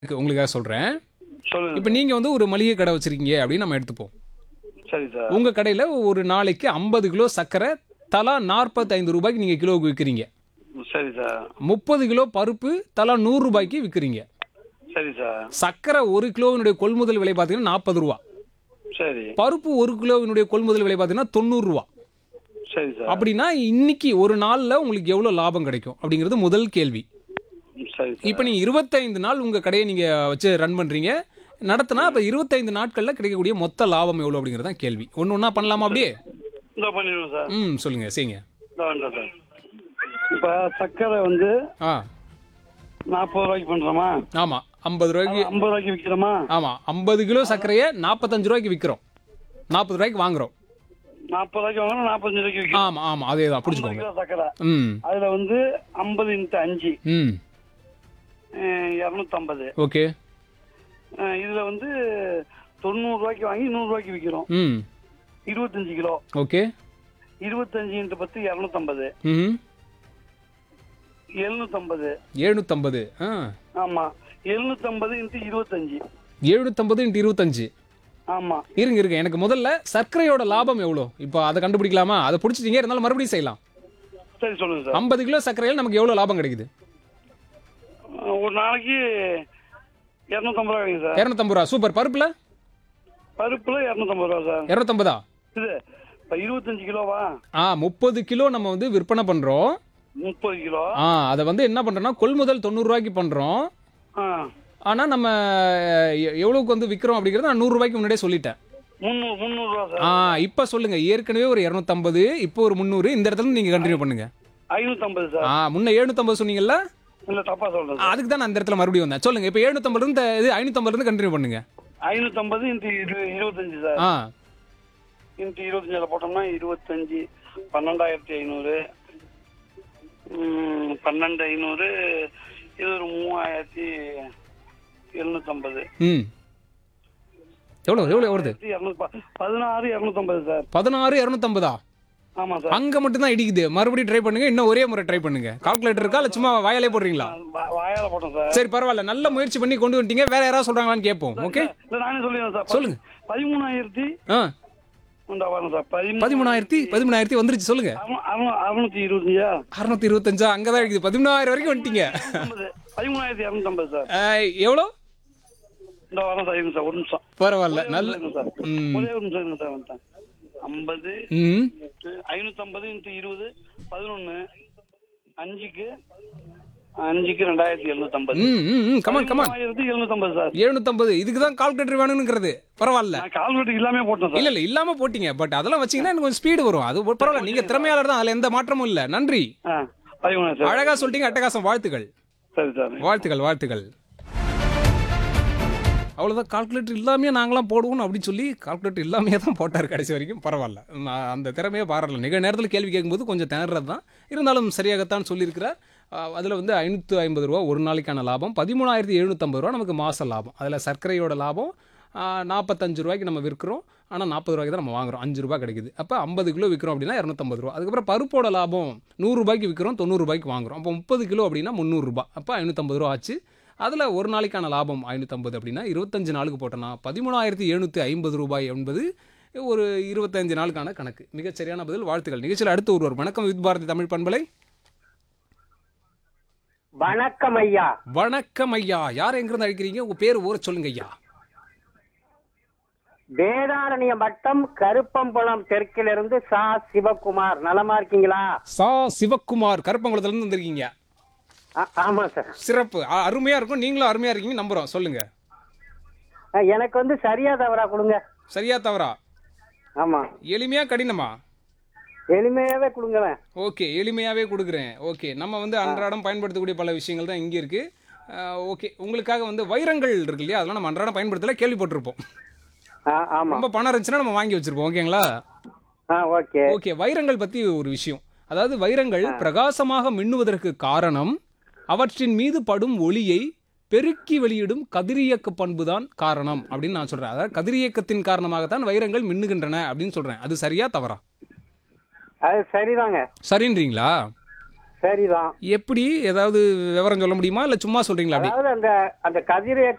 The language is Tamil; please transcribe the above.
இருக்கு, உங்களுக்காக சொல்றேன் சொல்லுங்க இப்போ நீங்க வந்து ஒரு மளிகை கடை வச்சிருக்கீங்க அப்படின்னு நம்ம எடுத்துப்போம் சரி சார் உங்க கடையில ஒரு நாளைக்கு ஐம்பது கிலோ சர்க்கரை தலா நாற்பத்தைந்து ரூபாய்க்கு நீங்க கிலோவுக்கு விற்கிறீங்க சரி சார் முப்பது கிலோ பருப்பு தலா நூறு ரூபாய்க்கு விற்கிறீங்க சரி சார் சர்க்கரை ஒரு கிலோவினுடைய கொள்முதல் விலை பார்த்தீங்கன்னா நாற்பது ரூபா சரி பருப்பு ஒரு கிலோவினுடைய கொள்முதல் விலை பார்த்தீங்கன்னா தொண்ணூறு ரூபா சரி சார் அப்படின்னா இன்னைக்கு ஒரு நாள்ல உங்களுக்கு எவ்வளவு லாபம் கிடைக்கும் அப்படிங்கிறது முதல் கேள்வி சரி சார் இப்போ நீங்க இருபத்தைந்து நாள் உங்க கடையை நீங்க வச்சு ரன் பண்றீங்க நடத்தினா அப்ப இருபத்தைந்து நாட்கள்ல கிடைக்கக்கூடிய மொத்த லாபம் எவ்வளவு அப்படிங்கிறது தான் கேள்வி ஒன்று ஒன்றா பண்ணலாமா அப்படியே இந்த பண்ணிடுவோம் சார் ம் சொல்லுங்க செய்யுங்க இந்த வேண்டாம் சார் இப்போ சர்க்கரை வந்து ஆ நாற்பது ரூபாய்க்கு பண்ணுறோமா ஆமா ஐம்பது ரூபாய்க்கு ஐம்பது ரூபாய்க்கு விற்கிறோமா ஆமா ஐம்பது கிலோ சர்க்கரையை நாற்பத்தஞ்சு ரூபாய்க்கு விற்கிறோம் நாற்பது ரூபாய்க்கு வாங்குறோம் நாற்பது ரூபாய்க்கு வாங்கணும் நாற்பத்தஞ்சு ரூபாய்க்கு விற்கிறோம் ஆமா ஆமா அதே தான் ஐம்பது பிடிச்சிக்கோங்க கிலோ சர்க்கரை ம் அதில் வந்து ஐம்பது இன்ட்டு அஞ்சு ம் இரநூத்தம்பது ஓகே இதில் வந்து தொண்ணூறுரூவாய்க்கு வாங்கி நூறுரூவாய்க்கு விற்கிறோம் ம் இருபத்தஞ்சு கிலோ ஓகே இருபத்தஞ்சு இன்ட்டு பத்து இரநூத்தம்பது ம் எழுநூத்தம்பது எழுநூத்தம்பது ஆ ஆமாம் எழுநூத்தம்பது இன்ட்டு இருபத்தஞ்சு எழுநூத்தம்பது இன்ட்டு இருபத்தஞ்சு ஆமாம் இருங்க இருங்க எனக்கு முதல்ல சர்க்கரையோட லாபம் எவ்வளோ இப்போ அதை கண்டுபிடிக்கலாமா அதை பிடிச்சிட்டீங்க இருந்தாலும் மறுபடியும் செய்யலாம் சரி சொல்லுங்கள் சார் ஐம்பது கிலோ சர்க்கரையில் நமக்கு எவ்வளோ லாபம் கிடைக்குது ஒரு நாளைக்கு இரநூத்தம்பது ரூபா கிடைக்கும் சார் இரநூத்தம்பது ரூபா சூப்பர் பருப்புல பருப்பில் இரநூத்தம்பது ரூபா சார் இரநூத்தம்பதா இது இப்போ இருபத்தஞ்சு கிலோவா ஆ முப்பது கிலோ நம்ம வந்து விற்பனை பண்ணுறோம் முப்பது கிலோ ஆ அதை வந்து என்ன பண்ணுறோம்னா கொள்முதல் தொண்ணூறுரூவாய்க்கு பண்ணுறோம் ஆ ஆனால் நம்ம எ- எவ்வளவுக்கு வந்து விற்கிறோம் அப்படிங்கிறத நான் நூறுரூவாய்க்கு முன்னாடியே சொல்லிட்டேன் முந்நூறு முந்நூறுரூவா சார் ஆ இப்போ சொல்லுங்க ஏற்கனவே ஒரு இரநூத்தம்பது இப்போ ஒரு முந்நூறு இந்த இடத்துல நீங்கள் கண்டினியூ பண்ணுங்க ஐநூற்றம்பது சார் ஆ முன்ன எழுநூத்தம்பது சொன்னீங்கல்ல இல்லை தப்பாக சொல்கிறேன் ஆ, அதுக்கு தான் நான் இந்த இடத்துல மறுபடியும் வந்தேன் சொல்லுங்க இப்போ எழுநூத்தம்பது இருந்து இது ஐநூத்தம்பது இருந்து கண்டினியூ பண்ணுங்க ஐநூற்றம்பது இன்ட்டு இரு இருபத்தஞ்சு சார் ஆ இன்ட்டு இருபத்தஞ்சில் போட்டோம்னா இருபத்தஞ்சி பன்னெண்டாயிரத்தி ஐநூறு ம், பன்னெண்டு ஐநூறு இது ஒரு மூவாயிரத்தி எழுநூற்றம்பது ம் எவ்வளோ எவ்வளோ வருது இரநூத்தி பதினாறு இரநூத்தம்பது சார் பதினாறு இரநூத்தம்பதா ஆமாம் சார் அங்க மட்டும் தான் இடிக்குது மறுபடியும் ட்ரை பண்ணுங்க இன்னும் ஒரே முறை ட்ரை பண்ணுங்க கால்குலேட்டர் இருக்கா இல்ல சும்மா வாயாலே போடுறீங்களா வா- வாயால போட்டோம் சார் சரி பரவாயில்ல நல்ல முயற்சி பண்ணி கொண்டு வந்துட்டீங்க வேற யாராவது சொல்றாங்களான்னு கேட்போம் ஓகே இல்லை நானே சொல்லிடுறேன் சார் சொல்லுங்க. பதிமூணாயிரத்தி ஆ உண்டா வரணும் சார் பதிமூணு பதிமூணாயிரத்தி பதிமூணாயிரத்தி வந்துருச்சு சொல்லுங்க அறுநூ- அறுநூ- அறுநூத்தி இருபத்தஞ்சா அறுநூத்தி இருபத்தஞ்சா அங்கதான் இருக்குது பதிமூணாயிரம் வரைக்கும் வந்துட்டீங்க ஐம்பது. பதிமூணாயிரத்தி இரநூத்தம்பது சார் ஆ, எவ்வளோ இந்த வரேன் சார் இருங்க சார் ஒரு நிமிஷம் பரவாயில்ல ஒரே நல்ல ஒரு நிமிஷம் சார் ம் ஒரே ஒரு நிமிஷம் இருங்க சார் வந்துட்டேன் ஐம்பது ம் ஐநூற்றம்பது இன்ட்டு இருபது பதினொன்று அஞ்சுக்கு அஞ்சுக்கு ரெண்டாயிரத்தி எழுநூத்தம்பது ம் ம் ம் கமான் கமான் ஆயிரத்தி எழுநூத்தம்பது சார் எழுநூத்தம்பது இதுக்கு தான் கால்குலேட்டர் வேணுங்கிறது பரவாயில்ல நான் கால்வெட்டு இல்லாமே போட்டேன் சார் இல்ல இல்ல இல்லாம போட்டீங்க பட் அதெல்லாம் வச்சீங்கன்னா எனக்கு கொஞ்சம் ஸ்பீடு வரும் அது பரவாயில்ல நீங்க திறமையாளர் தான் அதுல எந்த மாற்றமும் இல்ல நன்றி ஆ பதிமூணு சார் அழகா சொல்லிட்டீங்க அட்டகாசம் வாழ்த்துக்கள் சரி சார் வாழ்த்துக்கள் வாழ்த்துக்கள் அவ்வளோதான் கால்குலேட்டர் இல்லாமே நாங்களாம் போடுவோம் அப்படின்னு சொல்லி கால்குலேட்டர் இல்லாமே தான் போட்டார் கடைசி வரைக்கும் பரவாயில்ல நான் அந்த திறமையே பாராட்டல நிக நேரத்தில் கேள்வி கேட்கும்போது கொஞ்சம் திணறது தான் இருந்தாலும் சரியாகத்தான் சொல்லியிருக்கிறார் அதில் வந்து ஐநூற்று ஐம்பது ரூபா ஒரு நாளைக்கான லாபம் பதிமூணாயிரத்தி எழுநூற்றம்பது ரூபா நமக்கு மாத லாபம் அதில் சர்க்கரையோட லாபம் ஆ, நாற்பத்தஞ்சு ரூபாய்க்கு நம்ம விற்கிறோம் ஆனால் நாற்பது ரூபாய்க்கு தான் நம்ம வாங்குறோம் அஞ்சு ரூபாய் கிடைக்குது அப்போ ஐம்பது கிலோ விற்கிறோம் அப்படின்னா இரநூத்தம்பது ரூபா அதுக்கப்புறம் பருப்போட லாபம் நூறுரூபாய்க்கு விற்கிறோம் தொண்ணூறு ரூபாய்க்கு வாங்குறோம் அப்போ முப்பது கிலோ அப்படின்னா முந்நூறுரூபா அப்போ ஐநூற்றம்பது ரூபா ஆச்சு அதில் ஒரு நாளைக்கான லாபம் ஐநூற்றம்பது அப்படின்னா இருபத்தஞ்சு நாளுக்கு போட்டோன்னா பதிமூணாயிரத்தி எழுநூற்றி ஐம்பது ரூபாய் என்பது ஒரு இருபத்தஞ்சு நாளுக்கான கணக்கு மிகச் சரியான பதில் வாழ்த்துக்கள் நிகழ்ச்சியில் அடுத்து ஒருவர் வணக்கம் வித் பாரதி தமிழ் பண்பலை வணக்கம் ஐயா வணக்கம் ஐயா யார் எங்கிருந்து அழைக்கிறீங்க உங்கள் பேர் ஊர சொல்லுங்க ஐயா வேதாரண்ய வட்டம் கருப்பம்புலம் தெற்கிலிருந்து சா சிவகுமார் நலமா இருக்கீங்களா சா சிவக்குமார் கருப்பங்குளத்துலேருந்து வந்திருக்கீங்க ஆ- ஆமா சார் சிறப்பு அ- அருமையா இருக்கும் நீங்களும் அருமையா இருக்கீங்க நம்புறோம் சொல்லுங்க ஆ, எனக்கு வந்து சரியா தவறா கொடுங்க சரியா தவறா ஆமா எளிமையா கடினமா எளிமையாவே கொடுங்களேன் ஓகே எளிமையாவே கொடுக்குறேன் ஓகே நம்ம வந்து அன்றாடம் பயன்படுத்தக்கூடிய பல விஷயங்கள் தான் இங்கே இருக்கு ஓகே உங்களுக்காக வந்து வைரங்கள் இருக்கு இல்லையா அதெல்லாம் நம்ம அன்றாடம் பயன்படுத்தல கேள்விப்பட்டிருப்போம் ஆ, ஆமா ரொம்ப பணம் இருந்துச்சுன்னா நம்ம வாங்கி வச்சிருப்போம் ஓகேங்களா ஆ ஓகே ஓகே வைரங்கள் பத்தி ஒரு விஷயம் அதாவது வைரங்கள் பிரகாசமாக மின்னுவதற்கு காரணம் அவற்றின் மீது படும் ஒளியை பெருக்கி வெளியிடும் கதிரியக்க பண்புதான் காரணம் அப்படின்னு நான் சொல்றேன் அதாவது கதிரியக்கத்தின் காரணமாகத்தான் வைரங்கள் மின்னுகின்றன அப்படின்னு சொல்றேன் அது சரியா தவறா அது சரிதாங்க சரின்றீங்களா சரிதான் எப்படி ஏதாவது விவரம் சொல்ல முடியுமா இல்ல சும்மா சொல்றீங்களா அப்படி அதாவது அந்த அந்த கதிரியக்க